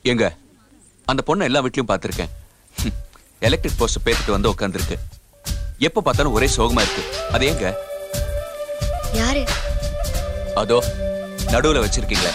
எங்க அந்த பொண்ணை எல்லா வீட்லயும் பார்த்திருக்கேன் எலக்ட்ரிக் போஸ்ட் பேத்துட்டு வந்து உட்காந்துருக்கு எப்ப பார்த்தாலும் ஒரே சோகமா இருக்கு அது எங்க யாரு அதோ நடுவுல வச்சிருக்கீங்களே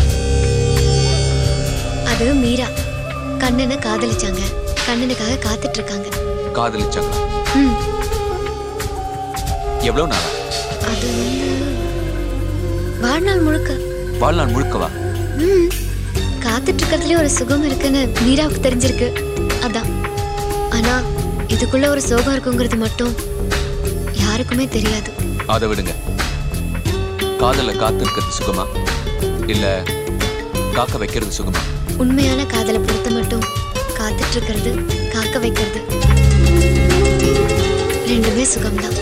அது மீரா கண்ணனை காதலிச்சாங்க கண்ணனுக்காக காத்துட்டு இருக்காங்க காதலிச்சாங்களா ம் எவ்வளவு நாளா அது வந்து வாழ்நாள் முழுக்க வாழ்நாள் முழுக்கவா ம் காத்துட்டு இருக்கிறதுலயே ஒரு சுகம் இருக்குன்னு மீராவுக்கு தெரிஞ்சிருக்கு அதான் ஆனா இதுக்குள்ள ஒரு சோகம் இருக்குங்கிறது மட்டும் யாருக்குமே தெரியாது அதை விடுங்க காதல காத்து இருக்கிறது சுகமா இல்ல காக்க வைக்கிறது சுகமா உண்மையான காதலை பொறுத்த மட்டும் காத்துட்டு இருக்கிறது காக்க வைக்கிறது ரெண்டுமே சுகம்தான்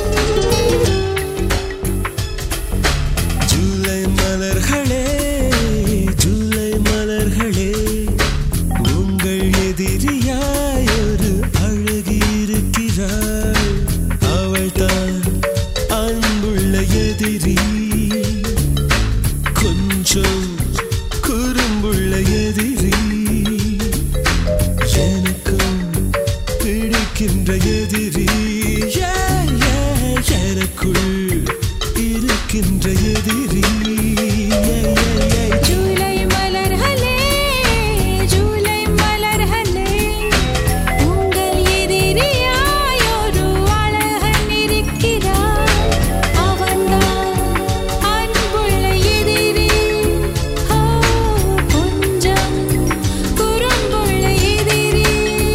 ஜூலை மலர்களே ஜூலை மலர்களே உங்கள் எதிரியாய் ஒரு அழகி இருக்கிறாள் அவள் தான் அன்புள்ள எதிரி கொஞ்சம் குறும்புள்ள எதிரி எனக்கும் பிடிக்கின்ற எதிரி Yeah, yeah, எனக்குள் இருக்கின்ற எதிரி Yeah, yeah, yeah. ஜூலை மலர்களே ஜூலை மலர்களே உங்கள் எதிரியாய் ஒரு அழகன் இருக்கிறார் அவன்தான் அன்புள்ள எதிரி ஓ கொஞ்சம் குறும்புள்ள எதிரி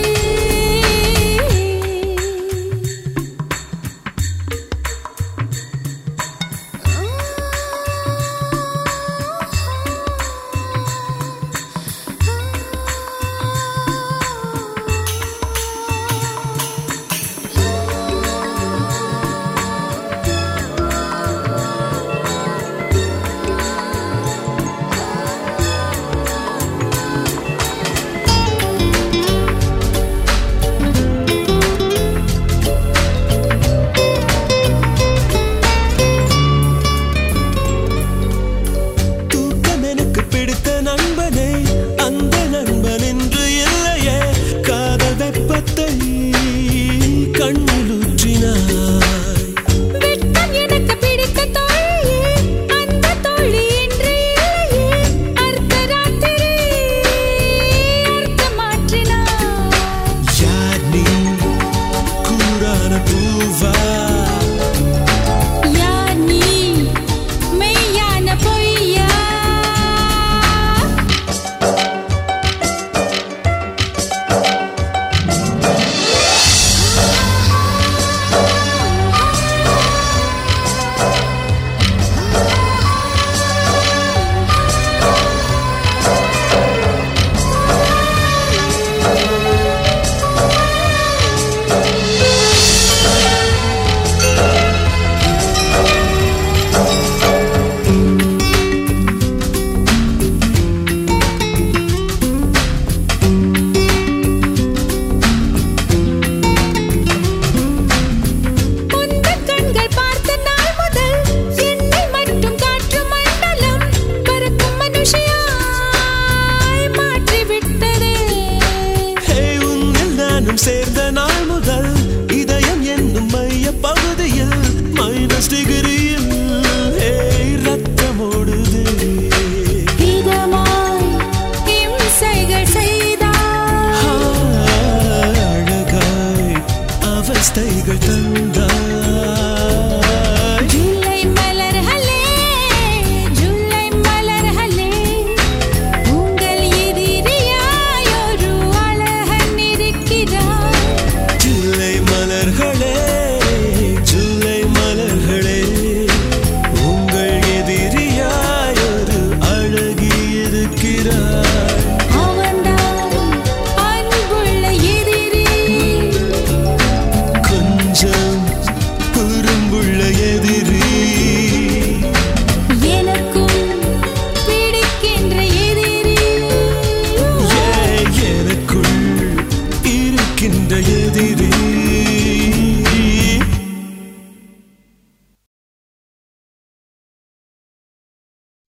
தூக்கம் எனக்கு பிடித்த நண்பனே அந்த நண்பன் என்று இல்லையே காதல் வெப்பத்தை கண்ணில் ஊற்றினாய் வெட்கம் எனக்கு பிடித்த தோழியே அந்த தோழி என்று இல்லையே அர்த்தராத்திரி அர்த்த மாற்றினாய் யார் நீ கூறான பூவா யார் நீ மெய்யான பொய்யா உந்தன் கண்கள் பார்த்த நாள் முதல் என்னை மட்டும் காற்று மண்டலம் பறக்கும் மனுஷியாய் மாற்றி விட்டதே ஹே உன்னில் நானும் சேர்ந்து